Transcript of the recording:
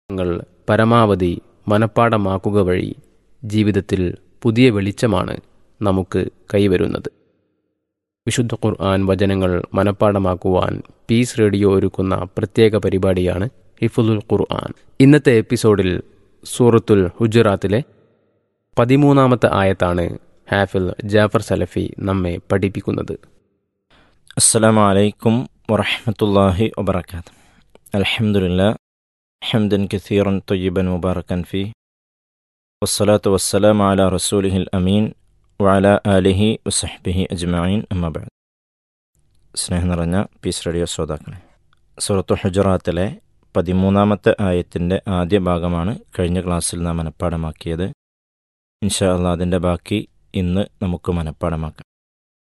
ങ്ങൾ പരമാവധി മനഃപ്പാടമാക്കുക വഴി ജീവിതത്തിൽ പുതിയ വെളിച്ചമാണ് നമുക്ക് കൈവരുന്നത് വിശുദ്ധ ഖുർആൻ വചനങ്ങൾ മനഃപ്പാടമാക്കുവാൻ പീസ് റേഡിയോ ഒരുക്കുന്ന പ്രത്യേക പരിപാടിയാണ് ഹിഫുലുൽ ഖുർആൻ ഇന്നത്തെ എപ്പിസോഡിൽ സൂറത്തുൽ ഹുജറാത്തിലെ പതിമൂന്നാമത്തെ ആയത്താണ് ഹാഫിൽ ജാഫർ സലഫി നമ്മെ പഠിപ്പിക്കുന്നത് السلام عليكم ورحمة الله وبركاته الحمد لله حمدا كثيرا طيبا مباركا فيه والصلاة والسلام على رسوله الأمين وعلى آله وصحبه أجمعين أما بعد സ്നേഹം നിറഞ്ഞ പീസ് റേഡിയോ ശ്രോതാക്കളെ സുറത്തു ഹുജറാത്തിലെ പതിമൂന്നാമത്തെ ആയത്തിൻ്റെ ആദ്യ ഭാഗമാണ് കഴിഞ്ഞ ക്ലാസ്സിൽ നാം മനഃപ്പാടമാക്കിയത് ഇൻഷാ അള്ളാ അതിൻ്റെ ബാക്കി ഇന്ന് നമുക്ക് മനഃപ്പാടമാക്കാം